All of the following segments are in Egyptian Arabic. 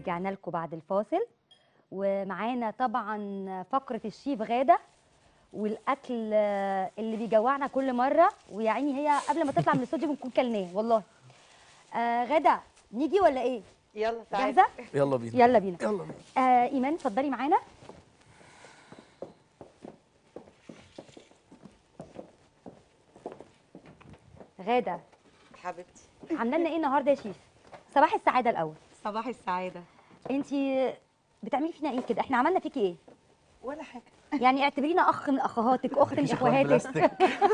ورجعنا لكم بعد الفاصل ومعانا طبعا فقره الشيف غاده والاكل آه، اللي بيجوعنا كل مره ويا عيني هي قبل ما تطلع من الاستوديو بنكون كلناه والله آه غاده نيجي ولا ايه يلا تعالي جاهزه يلا بينا يلا بينا يلا بينا آه ايمان اتفضلي معانا غاده حبيبتي عامله لنا ايه النهارده يا شيف صباح السعاده الاول صباح السعاده انت بتعملي فينا ايه كده احنا عملنا فيكي ايه ولا حاجه يعني اعتبرينا اخ من اخواتك اخت من مفيش إخوان اخواتك بلاستيك.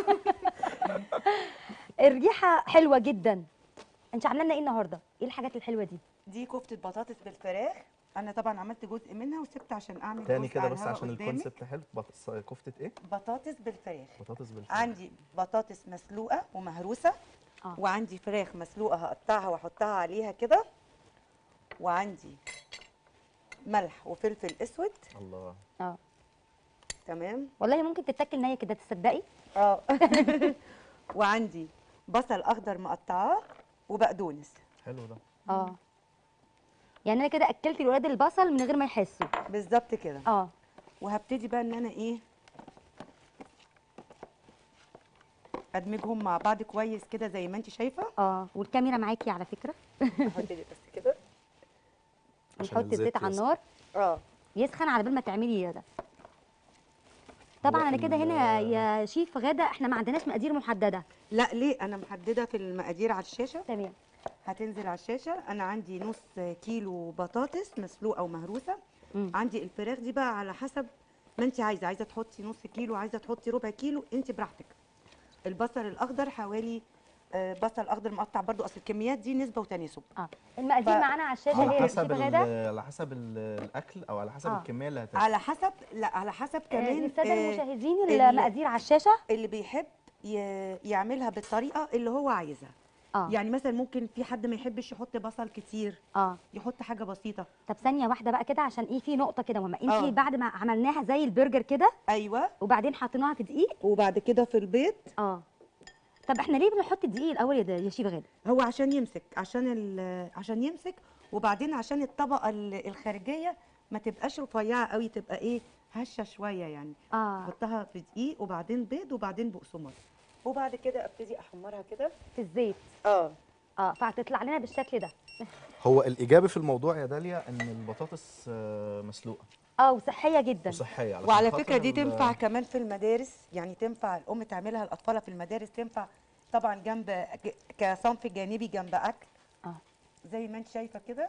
الريحه حلوه جدا انت عامله لنا ايه النهارده ايه الحاجات الحلوه دي دي كفته بطاطس بالفراخ انا طبعا عملت جزء منها وسبت عشان اعمل تاني جزء كده على بس الهوا عشان قدامك. الكونسبت حلو بط- كفته ايه بطاطس بالفراخ بطاطس بالفراخ عندي بطاطس مسلوقه ومهروسه آه. وعندي فراخ مسلوقه هقطعها واحطها عليها كده وعندي ملح وفلفل اسود الله اه تمام والله ممكن تتاكل نيه كده تصدقي اه وعندي بصل اخضر مقطعاه وبقدونس حلو ده اه يعني انا كده اكلت الولاد البصل من غير ما يحسوا بالظبط كده اه وهبتدي بقى ان انا ايه ادمجهم مع بعض كويس كده زي ما انت شايفه اه والكاميرا معاكي على فكره احط دي بس كده عشان نحط الزيت على يسخن. النار اه يسخن على بال ما تعملي ده طبعا هو انا كده ال- هنا يا شيف غاده احنا ما عندناش مقادير محدده لا ليه انا محدده في المقادير على الشاشه تمام هتنزل على الشاشه انا عندي نص كيلو بطاطس مسلوقه ومهروسه مم. عندي الفراخ دي بقى على حسب ما انت عايزه عايزه تحطي نص كيلو عايزه تحطي ربع كيلو انت براحتك البصل الاخضر حوالي آه، بصل اخضر مقطع برضو اصل الكميات دي نسبه وتناسب اه المقادير ف- معانا على الشاشه على هي حسب شيف ال- غاده على حسب ال- الاكل او على حسب آه. الكميه اللي هتاكل على حسب لا على حسب كمان كمان للساده آه، المشاهدين ال- المقادير على الشاشه اللي بيحب ي- يعملها بالطريقه اللي هو عايزها اه يعني مثلا ممكن في حد ما يحبش يحط بصل كتير اه يحط حاجه بسيطه طب ثانيه واحده بقى كده عشان ايه في نقطه كده مهمه انت آه. بعد ما عملناها زي البرجر كده ايوه وبعدين حطيناها في دقيق وبعد كده في البيض اه طب احنا ليه بنحط الدقيق الاول يا ده- يا شيف غاده هو عشان يمسك عشان ال- عشان يمسك وبعدين عشان الطبقه ال- الخارجيه ما تبقاش رفيعه قوي تبقى ايه هشه شويه يعني اه احطها في دقيق وبعدين بيض وبعدين بقسماط وبعد كده ابتدي احمرها كده في الزيت اه اه فهتطلع لنا بالشكل ده هو الاجابه في الموضوع يا داليا ان البطاطس آه، مسلوقه اه وصحيه جدا وصحيه علشان وعلى خاطر فكره دي ال- تنفع كمان في المدارس يعني تنفع الام تعملها لاطفالها في المدارس تنفع طبعا جنب ج- كصنف جانبي جنب اكل اه زي ما انت شايفه كده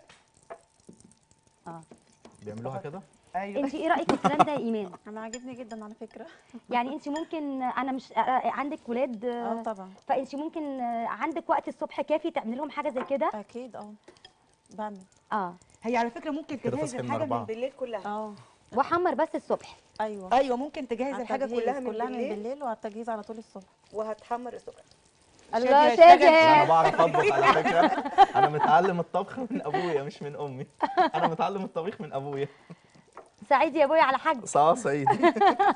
اه بيعملوها كده ايوه انت ايه رايك في الكلام ده يا ايمان انا عاجبني جدا على فكره يعني انت ممكن انا مش آه، عندك ولاد اه آه، طبعا فانت ممكن آه، عندك وقت الصبح كافي تعملي لهم حاجه زي كده اكيد اه بعمل اه هي على فكره ممكن كده تجهز تصحي من الحاجه أربعة. من بالليل كلها اه واحمر بس الصبح ايوه ايوه ممكن تجهز على الحاجه التجهيز، كلها من كلها من بالليل بالليل وعلى التجهيز على طول الصبح وهتحمر الصبح الله شادي هيشتغل. شادي. انا بعرف اطبخ على فكره انا متعلم الطبخ من ابويا مش من امي انا متعلم الطبيخ من ابويا سعيد يا ابويا على حاج صح صعيدي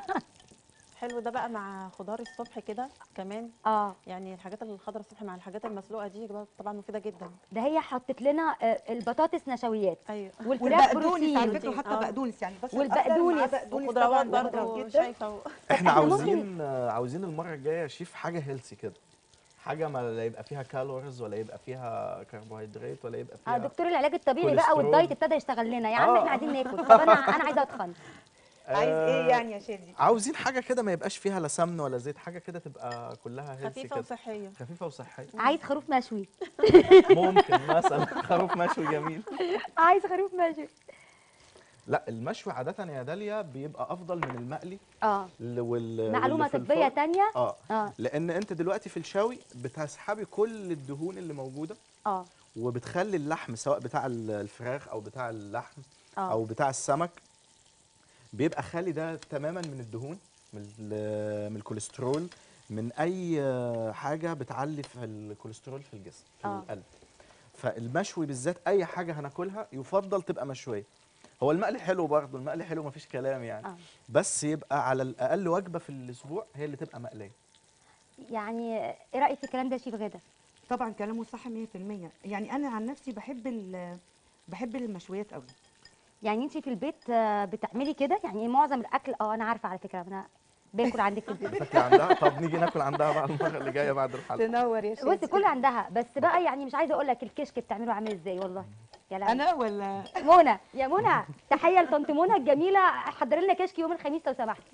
حلو ده بقى مع خضار الصبح كده كمان اه يعني الحاجات الخضراء الصبح مع الحاجات المسلوقه دي طبعا مفيده جدا ده هي حطت لنا آه، البطاطس نشويات ايوه والفراخ والبقدونس على بروتين فكره حتى آه. بقدونس يعني بس والبقدونس وخضروات برضه جدا شايفه و- احنا إحنا ممكن- عاوزين آه، عاوزين المره الجايه يا شيف حاجه هيلسي كده حاجه ما لا يبقى فيها كالوريز ولا يبقى فيها كربوهيدرات ولا يبقى اه فيها دكتور العلاج الطبيعي بقى كوليسترول. والدايت ابتدى يشتغل لنا يا عم آه. احنا عايزين ناكل طب انا انا عايزه اتخن عايز ايه آه، يعني يا شادي عاوزين حاجه كده ما يبقاش فيها لا سمن ولا زيت حاجه كده تبقى كلها هيلسي خفيفه كده وصحيه خفيفه وصحيه عايز خروف مشوي ممكن مثلا خروف مشوي جميل عايز خروف مشوي لا المشوي عاده يا داليا بيبقى افضل من المقلي اه ال- وال معلومه واللي في طبيه الفرن. تانية اه اه لان انت دلوقتي في الشاوي بتسحبي كل الدهون اللي موجوده اه وبتخلي اللحم سواء بتاع ال- الفراخ او بتاع اللحم اه او بتاع السمك بيبقى خالي ده تماما من الدهون من ال- من الكوليسترول من اي حاجه بتعلي في الكوليسترول في الجسم في آه. القلب فالمشوي بالذات اي حاجه هناكلها يفضل تبقى مشويه هو المقلي حلو برضه المقلي حلو مفيش كلام يعني آه. بس يبقى على الاقل وجبه في الاسبوع هي اللي تبقى مقليه يعني ايه رايك في الكلام ده يا شيف غاده طبعا كلامه صح 100% يعني انا عن نفسي بحب ال- بحب المشويات قوي يعني انت في البيت آه، بتعملي كده يعني معظم الاكل اه انا عارفه على فكره انا باكل عندك في البيت تاكلي عندها طب نيجي ناكل عندها بقى المره اللي جايه بعد الحلقه تنور يا بصي كل عندها بس بقى يعني مش عايزه اقول لك الكشك بتعمله عامل ازاي والله يا لهوي انا ولا منى يا منى تحيه لطنط منى الجميله حضري لنا كشك يوم الخميس لو سمحتي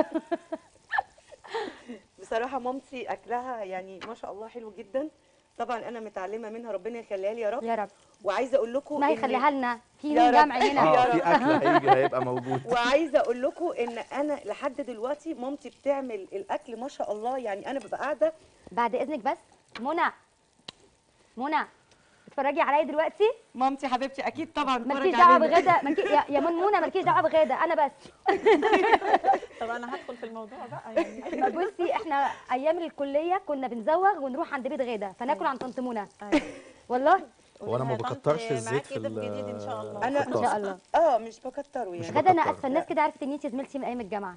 بصراحه مامتي اكلها يعني ما شاء الله حلو جدا طبعا انا متعلمه منها ربنا يخليها لي يا رب يا رب وعايزه اقول لكم ما إن- هيخليها لنا في يا يوم رب. جمع هنا يا اه رب. في اكل هيجي هيبقى موجود وعايزه اقول لكم ان انا لحد دلوقتي مامتي بتعمل الاكل ما شاء الله يعني انا ببقى قاعده بعد اذنك بس منى منى اتفرجي عليا دلوقتي مامتي حبيبتي اكيد طبعا مالكيش بتفرج دعوه علينا. بغدا مالكي يا يا من منى مالكيش دعوه بغدا انا بس طب انا هدخل في الموضوع بقى يعني بصي احنا ايام الكليه كنا بنزوغ ونروح عند بيت غدا فناكل عند طنط منى أيوة. والله هو انا ما قولي لها يا طنط بكترش الزيت معاكي في ضيف جديد ان شاء ال- الله في أنا- ان الطاسة. شاء الله اه مش بكتره مش يعني غدا انا بكتر. اسفه الناس كده عرفت ان انت زميلتي من ايام الجامعه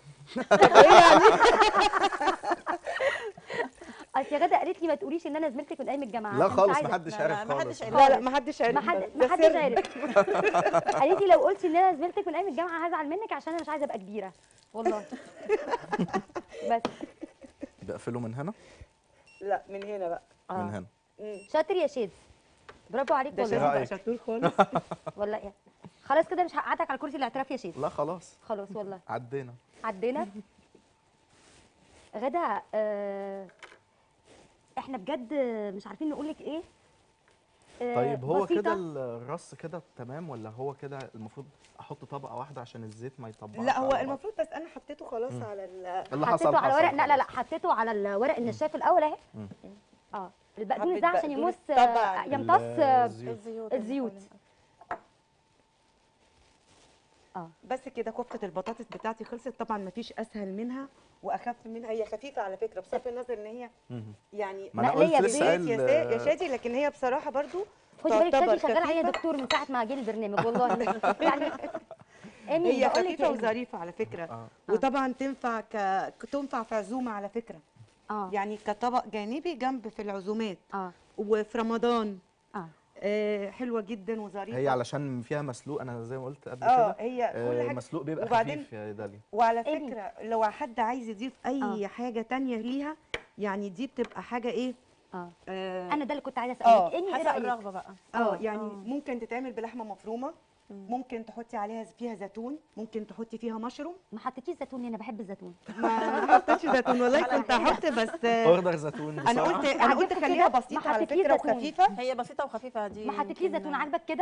اصل يا غدا قالت لي ما تقوليش ان انا زميلتك من ايام الجامعه لا عشان مش خالص عايزة. محدش لا، لا، عارف محدش خالص عارف. لا لا ما حدش عارف ما حد بس- ما ده حدش سر. عارف قالت لي لو قلتي ان انا زميلتك من ايام الجامعه هزعل منك عشان انا مش عايزه ابقى كبيره والله بس بقفله من هنا لا من هنا بقى من اه هنا مم. شاطر يا شيد برافو عليك ده والله إيه شاذ بقى رأيك؟ شطور خالص والله يعني خلاص كده مش هقعدك على كرسي الاعتراف يا شيد لا خلاص خلاص والله عدينا عدينا غدا آه احنا بجد مش عارفين نقول لك ايه آه، طيب هو بسيطة. كده الرص كده تمام ولا هو كده المفروض احط طبقه واحده عشان الزيت ما يطبقش لا هو على بعض؟ المفروض بس انا حطيته خلاص مم. على ال اللي حصل حطيته على حصل ورق لا لا لا خلاص. حطيته على الورق النشاف الاول اهي مم. اه البقدونس ده حبة عشان بقدونس يمص طبعاً. آه، يمتص آه، الزيوت. الزيوت الزيوت. بس كده كفته البطاطس بتاعتي خلصت طبعا ما فيش اسهل منها واخف منها هي خفيفه على فكره بصرف النظر ان هي مهم. يعني ما انا مقلية قلت بزيت لسه زيت يا, قايل سا- يا شادي لكن هي بصراحه برضو خدي بالك تعتبر شادي شغاله عليا خفيفة. دكتور من ساعه ما جه البرنامج والله يعني ايمي هي بقول لك خفيفه يا إيمي. وظريفه على فكره آه. وطبعا تنفع ك... تنفع في عزومه على فكره اه يعني كطبق جانبي جنب في العزومات اه وفي رمضان اه آه حلوه جدا وظريفه هي علشان فيها مسلوق انا زي ما قلت قبل اه كده هي كل آه، حاجه مسلوق بيبقى وبعدين- خفيف يا داليا وعلى إيمي. فكره لو حد عايز يضيف اي آه. حاجه تانية ليها يعني دي بتبقى حاجه ايه اه آه انا ده اللي كنت عايزه آه، اسالك ايمي ايه حسب رايك الرغبه بقى اه آه، يعني آه. ممكن تتعمل بلحمه مفرومه ممكن تحطي عليها فيها زيتون ممكن تحطي فيها مشروم ما حطيتيش زيتون ليه؟ انا بحب الزيتون ما ما حطيتش زيتون والله كنت هحط بس آه، اوردر زيتون انا بسرعة. قلت انا قلت عجبكم خليها كده؟ بسيطه ما على حطيتليش فكره زيتون. وخفيفه هي بسيطه وخفيفه دي ما حطيتليش يمكن- زيتون عاجبك كده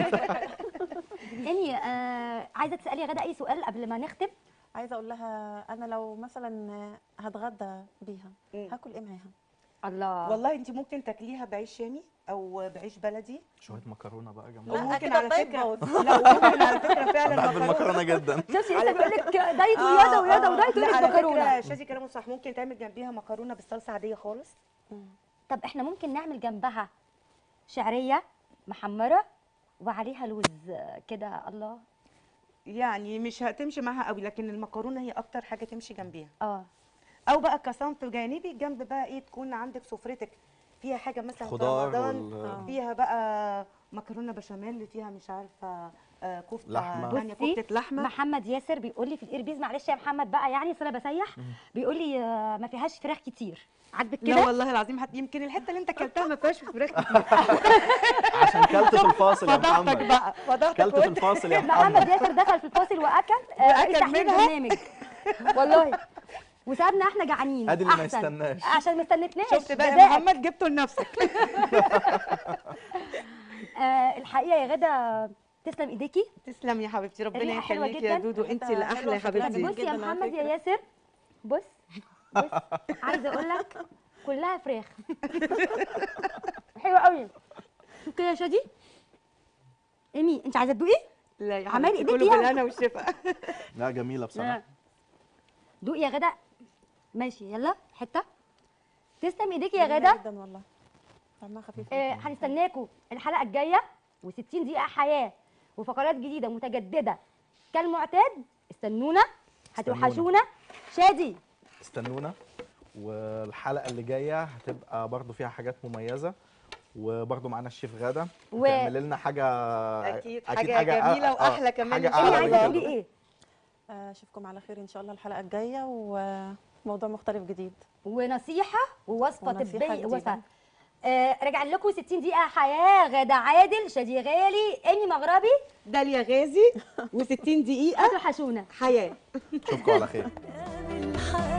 ايمي آه عايزه تسالي يا غدا اي سؤال قبل ما نختم عايزه اقول لها انا لو مثلا هتغدى بيها مم. هاكل ايه معاها الله والله انت ممكن تاكليها بعيش شامي او بعيش بلدي شويه مكرونه بقى جنبها لا، وممكن كده على الدايت فكره باظ. لا وممكن على فكره فعلا بحب مكرونه المكرونه جدا شفتي لسه على بيقول لك دايت وياده وياده ودايت لا ويقول لك على مكرونه فكره شادي كلامه صح ممكن تعمل جنبيها مكرونه بالصلصه عاديه خالص طب احنا ممكن نعمل جنبها شعريه محمره وعليها لوز كده الله يعني مش هتمشي معاها قوي لكن المكرونه هي اكتر حاجه تمشي جنبيها اه او بقى كصنف جانبي جنب بقى ايه تكون عندك سفرتك فيها حاجه مثلا في خضار رمضان وال- فيها بقى مكرونه بشاميل فيها مش عارفه آه، كفته لحمة. تانية بصي، كفته لحمه محمد ياسر بيقول لي في الايربيز معلش يا محمد بقى يعني اصل انا بسيح بيقول لي آه، ما فيهاش فراخ كتير عاجبك لا كده والله العظيم حت... يمكن الحته اللي انت اكلتها ما فيهاش فراخ كتير عشان كلت في الفاصل يا فضحتك محمد بقى فضحتك كلت في وانت- الفاصل يا محمد محمد ياسر دخل في الفاصل واكل آه، وأكل رئيس تحرير منها. برنامج والله وسابنا احنا جعانين ادي اللي ما أحسن. يستناش عشان ما استنتناش شفت بقى يا جزاءك. محمد جبته لنفسك آه الحقيقه يا غدا تسلم ايديكي تسلم يا حبيبتي ربنا الريحة حلوة يخليكي يا جداً. دودو انت انت اللي احلى حلوة يا شكلها حبيبتي جميل بص يا جداً على محمد يا فكرة. ياسر بص بص عايزه اقول لك كلها فراخ حلوه قوي شوف كده يا شادي ايمي انت عايزه تدوقي لا يا عمال حبيبتي إيديك كله يلا. بالهنا والشفا لا جميله بصراحه دوقي يا غدا ماشي يلا حته تسلم ايديكي يا جميلة غدا جدا والله طعمها خفيف آه جداً. هنستناكم الحلقه الجايه و60 دقيقه حياه وفقرات جديده متجدده كالمعتاد استنونا هتوحشونا شادي استنونا والحلقه اللي جايه هتبقى برضو فيها حاجات مميزه وبرده معانا الشيف غاده و- تعمل لنا حاجه اكيد حاجه جميله أ- أ- واحلى كمان حاجه إن شاء انت أعلى عايزه الله. من تقولي كده. ايه آه، اشوفكم على خير ان شاء الله الحلقه الجايه وموضوع مختلف جديد ونصيحه ووصفه ونصيحة طبيه جديدة. وصفه آه راجع لكم 60 دقيقه حياه غدا عادل شادي غالي اني مغربي داليا غازي و60 دقيقه هتوحشونا حياه اشوفكم على خير الحياة